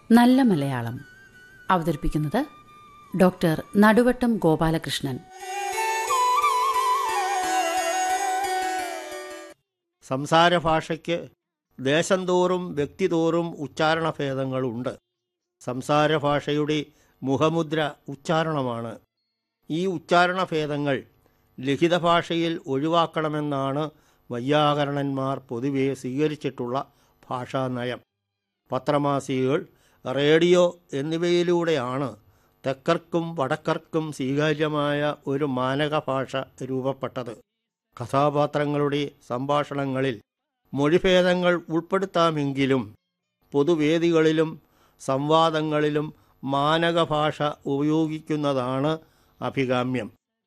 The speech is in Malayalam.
നല്ല മലയാളം അവതരിപ്പിക്കുന്നത് ഡോക്ടർ നടുവട്ടം ഗോപാലകൃഷ്ണൻ സംസാര ഭാഷയ്ക്ക് ദേശം തോറും വ്യക്തിതോറും ഉച്ചാരണഭേദങ്ങളുണ്ട് സംസാര ഭാഷയുടെ മുഖമുദ്ര ഉച്ചാരണമാണ് ഈ ഉച്ചാരണഭേദങ്ങൾ ലിഖിത ഭാഷയിൽ ഒഴിവാക്കണമെന്നാണ് വൈയാകരണന്മാർ പൊതുവെ സ്വീകരിച്ചിട്ടുള്ള ഭാഷാനയം പത്രമാസികകൾ റേഡിയോ എന്നിവയിലൂടെയാണ് തെക്കർക്കും വടക്കർക്കും സ്വീകാര്യമായ ഒരു മാനക ഭാഷ രൂപപ്പെട്ടത് കഥാപാത്രങ്ങളുടെ സംഭാഷണങ്ങളിൽ മൊഴിഭേദങ്ങൾ ഉൾപ്പെടുത്താമെങ്കിലും പൊതുവേദികളിലും സംവാദങ്ങളിലും മാനക ഭാഷ ഉപയോഗിക്കുന്നതാണ് അഭികാമ്യം